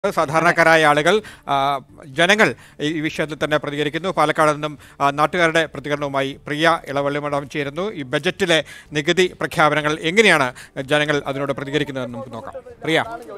സാധാരണക്കാരായ ആളുകൾ ആ, ജനങ്ങൾ ഈ വിഷയത്തിൽ തന്നെ പ്രതികരിക്കുന്നു പാലക്കാട് നിന്നും ആ, നാട്ടുകാരുടെ പ്രതികരണവുമായി പ്രിയ ഇളവള്ളി മഠം ചേരുന്നു ഈ ബജറ്റിലെ നികുതി പ്രഖ്യാപനങ്ങൾ എങ്ങനെയാണ് ജനങ്ങൾ അതിനോട് പ്രതികരിക്കുന്നതെന്ന് നമുക്ക് നോക്കാം പ്രിയ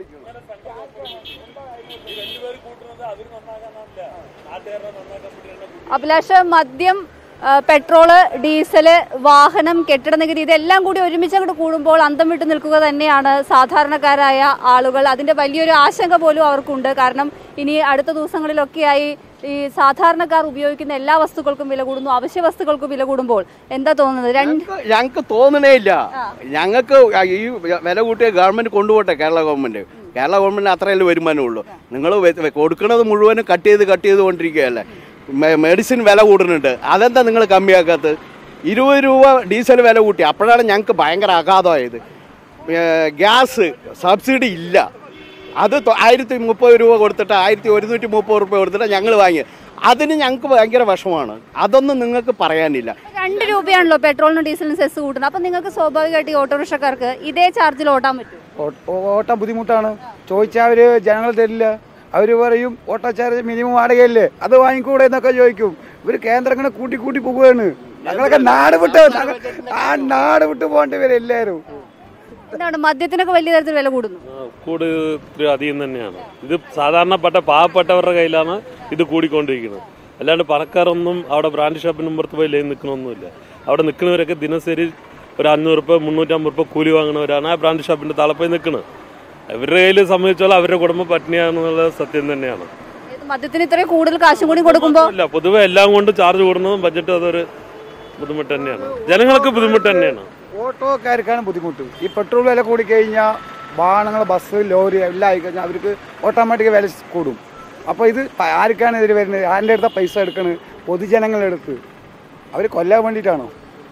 അഭിലാഷ് മദ്യം ആ, പെട്രോള് ഡീസല് വാഹനം കെട്ടിട നികുതി ഇതെല്ലാം കൂടി ഒരുമിച്ച് അങ്ങോട്ട് കൂടുമ്പോൾ അന്തം വിട്ടു നിൽക്കുക തന്നെയാണ് സാധാരണക്കാരായ ആളുകൾ അതിന്റെ വലിയൊരു ആശങ്ക പോലും അവർക്കുണ്ട് കാരണം ഇനി അടുത്ത ദിവസങ്ങളിലൊക്കെയായി ഈ സാധാരണക്കാർ ഉപയോഗിക്കുന്ന എല്ലാ വസ്തുക്കൾക്കും വില കൂടുന്നു അവശ്യ വസ്തുക്കൾക്കും വില കൂടുമ്പോൾ എന്താ തോന്നുന്നത് രണ്ട് ഞങ്ങൾക്ക് തോന്നണേ ഇല്ല ഞങ്ങൾക്ക് ഈ വില കൂട്ടിയ ഗവൺമെന്റ് കൊണ്ടുപോട്ടെ കേരള ഗവൺമെന്റ് കേരള ഗവൺമെന്റിന് അത്രയല്ലേ വരുമാനമുള്ളൂ നിങ്ങൾ കൊടുക്കുന്നത് മുഴുവനും കട്ട് ചെയ്ത് കട്ട് ചെയ്ത് കൊണ്ടിരിക്കുകയല്ലേ മെ- മെഡിസിൻ വില കൂടുന്നുണ്ട് അതെന്താ നിങ്ങൾ കമ്മിയാക്കാത്തത് ഇരുപത് രൂപ ഡീസൽ വില കൂട്ടി അപ്പോഴാണ് ഞങ്ങൾക്ക് ഭയങ്കര അഗാധമായത് ഏ, ഗ്യാസ് സബ്സിഡി ഇല്ല അത് തൊ- ആയിരത്തി മുപ്പത് രൂപ കൊടുത്തിട്ട് ആയിരത്തി ഒരുന്നൂറ്റി മുപ്പത് രൂപ കൊടുത്തിട്ട് ഞങ്ങൾ വാങ്ങി അതിന് ഞങ്ങൾക്ക് ഭയങ്കര വിഷമമാണ് അതൊന്നും നിങ്ങൾക്ക് പറയാനില്ല രണ്ട് രൂപയാണല്ലോ പെട്രോളിനും ഡീസലിനും സെസ് കൂട്ടുന്നത് അപ്പൊ നിങ്ങൾക്ക് സ്വാഭാവികമായിട്ട് ഈ ഓട്ടോറിക്ഷക്കാർക്ക് ഇതേ ചാർജിൽ ഓട്ടാൻ പറ്റും ഓ- ഓ- ഓട്ടം ബുദ്ധിമുട്ടാണ് ചോദിച്ചാൽ അവർ ജനങ്ങൾ തരില്ല അവർ പറയും ഓട്ടോ ചാർജ് മിനിമം വാടകയല്ലേ അത് വാങ്ങിക്കൂടെ എന്നൊക്കെ ചോദിക്കും ഇവർ കേന്ദ്രം ഇങ്ങനെ കൂട്ടി കൂട്ടി പോവുകയാണ് ഞങ്ങളൊക്കെ നാട് വിട്ട് ഞങ്ങൾ ആ നാട് വിട്ട് പോകേണ്ടി വരും എല്ലാവരും എന്താണ് മദ്യത്തിനൊക്കെ വലിയ തരത്തിൽ വില കൂടുന്നു കൂട് ഇത്തിരി അധികം തന്നെയാണ് ഇത് സാധാരണപ്പെട്ട പാവപ്പെട്ടവരുടെ കയ്യിലാണ് ഇത് കൂടിക്കൊണ്ടിരിക്കുന്നത് അല്ലാണ്ട് പണക്കാരൊന്നും അവിടെ ബ്രാൻഡ് ഷോപ്പിന് മുമ്പത്ത് പോയി ലൈൻ നിൽക്കണമൊന്നുമില്ല അവിടെ നിൽക്കുന്നവരൊക്കെ ദിനസരി ഒരു അഞ്ഞൂറ് രൂപ മുന്നൂറ്റമ്പത് രൂപ കൂലി വാങ്ങുന്നവരാണ് ആ ബ്രാൻഡ് ഷോപ്പിന്റെ താളെ നിൽക്കുന്നത് അവരുടെ കയ്യിൽ സംബന്ധിച്ചോളം അവരുടെ കുടുംബം പട്ടിണിയാണെന്നുള്ളത് സത്യം തന്നെയാണ് ഇത് മദ്യത്തിന് ഇത്രയും കൂടുതൽ കാശും കൂടി കൊടുക്കുമ്പോൾ ഇല്ല പൊതുവെ എല്ലാം കൊണ്ട് ചാർജ് കൂടുന്നതും ബഡ്ജറ്റ് അതൊരു ബുദ്ധിമുട്ട് തന്നെയാണ് ജനങ്ങൾക്ക് ബുദ്ധിമുട്ട് തന്നെയാണ് ഓട്ടോക്കാർക്കാണ് ബുദ്ധിമുട്ട് ഈ പെട്രോൾ വില കൂടി കഴിഞ്ഞാൽ വാഹനങ്ങൾ ബസ് ലോറി എല്ലാം ആയി കഴിഞ്ഞാൽ അവർക്ക് ഓട്ടോമാറ്റിക് വില കൂടും അപ്പോൾ ഇത് പ- ആർക്കാണ് ഇതിൽ വരുന്നത് ആരുടെ അടുത്ത പൈസ എടുക്കണത് പൊതുജനങ്ങളുടെ അടുത്ത് അവർ കൊല്ലാൻ വേണ്ടിയിട്ടാണോ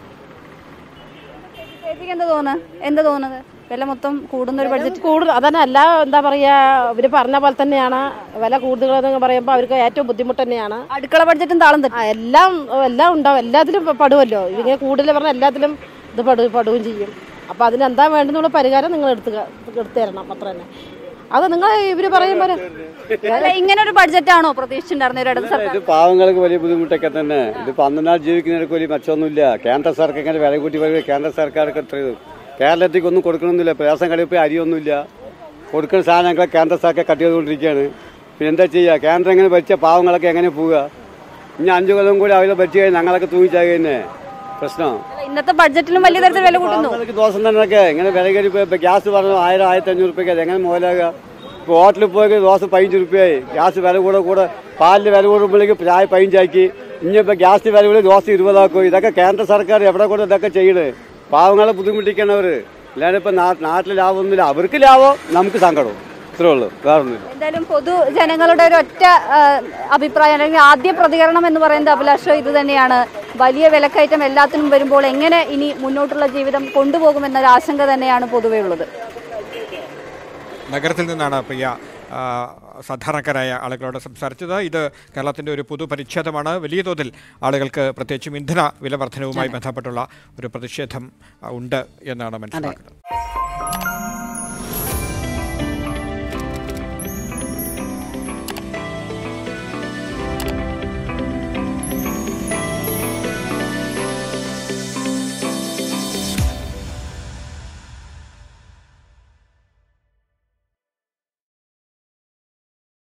ചേച്ചിക്ക് എന്താ തോന്നുന്നത് എന്താ തോന്നുന്നത് വില മൊത്തം കൂടുന്ന ഒരു ബഡ്ജറ്റ് കൂടുതൽ അതന്നെ അല്ല എന്താ പറയാ ഇവര് പറഞ്ഞ പോലെ തന്നെയാണ് വില കൂടുതലെന്ന് പറയുമ്പോൾ അവർക്ക് ഏറ്റവും ബുദ്ധിമുട്ട് തന്നെയാണ് അടുക്കള ബഡ്ജറ്റും താളം ആ, തെറ്റും എല്ലാം എല്ലാം ഉണ്ടാവും എല്ലാത്തിലും പ- പെടുമല്ലോ ഇങ്ങനെ കൂടുതൽ പറഞ്ഞാൽ എല്ലാത്തിലും ഇത് പെടു പെടുകയും ചെയ്യും അപ്പൊ അതിനെന്താ വേണ്ടെന്നുള്ള പരിഹാരം നിങ്ങൾ എടുത്ത് ക- എടുത്തു തരണം അത്ര തന്നെ അത് നിങ്ങൾ ഇവര് പറയുമ്പോൾ അല്ല ഇങ്ങനെ ഒരു ബഡ്ജറ്റാണോ പ്രതീക്ഷിച്ചിട്ടുണ്ടായിരുന്ന ഒരു ഇടത് സർക്കാർ ഇത് പാവങ്ങൾക്ക് വലിയ ബുദ്ധിമുട്ടൊക്കെ തന്നെ ഇത് പന്ത്രണ്ടാൾ ജീവിക്കുന്നവർക്ക് വലിയ മെച്ചമൊന്നുമില്ല കേന്ദ്ര സർക്കാർ ഇങ്ങനെ വില കൂട്ടി വരുമ്പോൾ കേന്ദ്ര സർക്കാർക്ക് എത്ര ഇത് കേരളത്തേക്ക് ഒന്നും കൊടുക്കണമെന്നില്ല പ്രയാസം കഴിയപ്പോൾ അരിയൊന്നുമില്ല കൊടുക്കുന്ന സാധനങ്ങളെ കേന്ദ്ര സർക്കാർ കട്ട് ചെയ്തുകൊണ്ടിരിക്കുകയാണ് പിന്നെ എന്താ ചെയ്യുക കേന്ദ്രം ഇങ്ങനെ ഭരിച്ച പാവങ്ങളൊക്കെ എങ്ങനെ പോവുക ഇനി അഞ്ചു കൊല്ലം കൂടി അവരെ ഭരിച്ചു കഴിഞ്ഞാൽ ഞങ്ങളൊക്കെ തൂങ്ങിച്ചാകുക തന്നെ പ്രശ്നം അല്ല, ഇന്നത്തെ ബഡ്ജറ്റിലും വലിയ തരത്തിൽ വില കൂട്ടുന്നു പാവങ്ങൾക്ക് ദോഷം തന്നെയൊക്കെ ഇങ്ങനെ വില കയറി ഇപ്പൊ ഗ്യാസ് പറഞ്ഞു ആയിരം ആയിരത്തി അഞ്ഞൂറ് റുപ്യക്ക് അത് എങ്ങനെ മുതലാകുക ഇപ്പോൾ ഹോട്ടലിൽ പോയി ദോശ പതിനഞ്ച് റുപ്യയായി ഗ്യാസ് വില കൂടെ കൂടെ പാലിന് വില കൂടുമ്പോഴേക്ക് ചായ പതിനഞ്ചാക്കി ഇനിയിപ്പോൾ ഗ്യാസിന് വില കൂടി ദോശ ഇരുപതാക്കും ഇതൊക്കെ കേന്ദ്ര സർക്കാർ എവിടെ കൂടെ ഇതൊക്കെ ചെയ്യണത് പാവങ്ങളെ ബുദ്ധിമുട്ടിക്കണവർ അല്ലാണ്ട് ഇപ്പം നാട്ടിൽ ലാഭമൊന്നുമില്ല അവർക്ക് ലാഭം നമുക്ക് സങ്കടവും ഇത്രേ ഉള്ളൂ വേറൊന്നുമില്ല എന്തായാലും പൊതു ജനങ്ങളുടെ ഒരു ഒറ്റ ആ, അഭിപ്രായം അല്ലെങ്കിൽ ആദ്യ പ്രതികരണം എന്ന് പറയുന്നത് അഭിലാഷ് ഇത് തന്നെയാണ് വലിയ വിലക്കയറ്റം എല്ലാത്തിനും വരുമ്പോൾ എങ്ങനെ ഇനി മുന്നോട്ടുള്ള ജീവിതം കൊണ്ടുപോകുമെന്നൊരു ആശങ്ക തന്നെയാണ് പൊതുവെ ഉള്ളത് നഗരത്തിൽ നിന്നാണ് പ്രിയ ആ, സാധാരണക്കാരായ ആളുകളോട് സംസാരിച്ചത് ഇത് കേരളത്തിൻ്റെ ഒരു പൊതുപരിച്ഛേദമാണ് വലിയ തോതിൽ ആളുകൾക്ക് പ്രത്യേകിച്ചും ഇന്ധന വില വർധനവുമായി ബന്ധപ്പെട്ടുള്ള ഒരു പ്രതിഷേധം ആ, ഉണ്ട് എന്നാണ് മനസ്സിലാക്കുന്നത്